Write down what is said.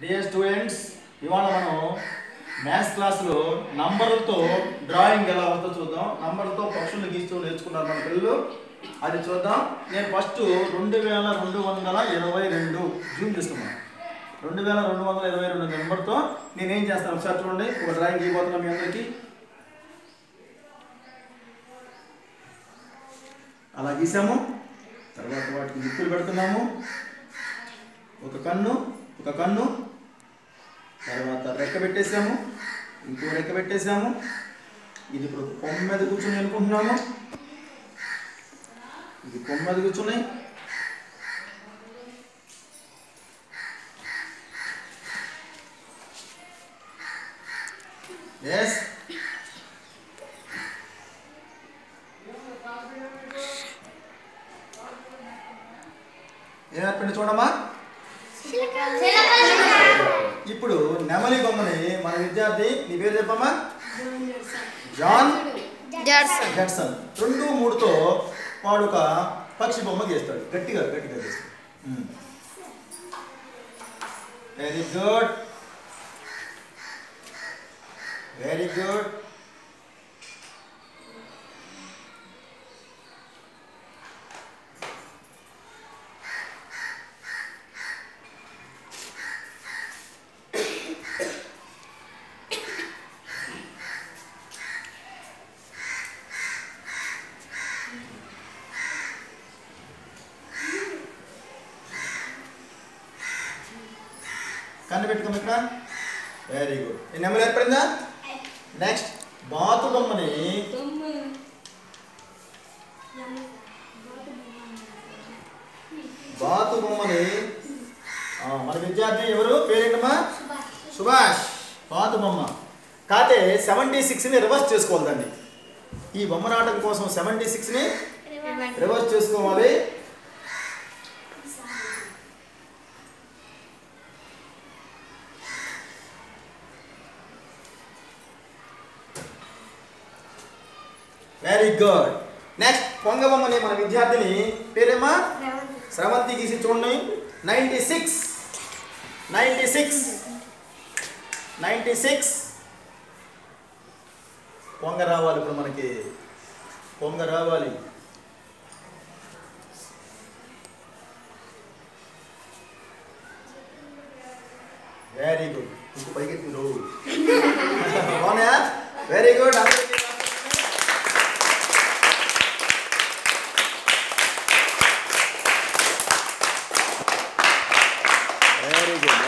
dear students ఇవాళ మనం maths క్లాస్లో నంబర్లతో డ్రాయింగ్ ఎలా వస్తుందో చూద్దాం నంబర్లతో పక్షులు గీస్తూ నేర్చుకున్నారు మన పిల్లలు అది చూద్దాం నేను ఫస్ట్ రెండు వేల రెండు వందల ఇరవై రెండు జూమ్ చేసుకున్నాను రెండు వేల రెండు వందల ఇరవై రెండు నెంబర్తో నేనేం చేస్తాను ఒకసారి చూడండి ఒక డ్రాయింగ్ గీయబోతున్నాను మీ అందరికీ అలా గీసాము తర్వాత వాటికి నిప్పులు పెడుతున్నాము ఒక కన్ను ఒక కన్ను తర్వాత రెక్క పెట్టేసాము ఇంకో రెక్క పెట్టేసాము ఇది ఇప్పుడు కొమ్మ మీద కూర్చొని అనుకుంటున్నాము ఇది కొమ్మ మీద కూర్చున్నాయి ఎస్ ఏమేర్పండి చూడమ్మా ఇప్పుడు నెమలి బొమ్మని మన విద్యార్థి నీ పేరు చెప్పమ్మా జాన్ జడ్సన్ జడ్సన్ రెండు మూడుతో వాడు ఒక పక్షి బొమ్మ గీస్తాడు గట్టిగా గట్టిగా గీస్తాడు వెరీ గుడ్ వెరీ గుడ్ కన్ను పెట్టుకోము ఇక్కడ వెరీ గుడ్ ఈ నెంబర్ ఏర్పడిందా నెక్స్ట్ బాతు బొమ్మని బాతు బొమ్మని ఆ, మన విద్యార్థి ఎవరు పేరేంటమ్మా సుభాష్ బాతు బొమ్మ కాతే సెవెంటీ సిక్స్ని రివర్స్ చేసుకోవాలి దాన్ని ఈ బొమ్మ నాటకం కోసం సెవెంటీ సిక్స్ని రివర్స్ చేసుకోవాలి వెరీ గుడ్ నెక్స్ట్ పొంగబొమ్మని మన విద్యార్థిని పేరేమా స్రవంతి గీసి చూడండి ninety six ninety six ninety six పొంగ రావాలి ఇప్పుడు మనకి పొంగ రావాలి వెరీ గుడ్ ఇంకో పైకి ఎత్తి నువ్వు బాగున్నాయా వెరీ గుడ్ అందరికీ వెరీ గుడ్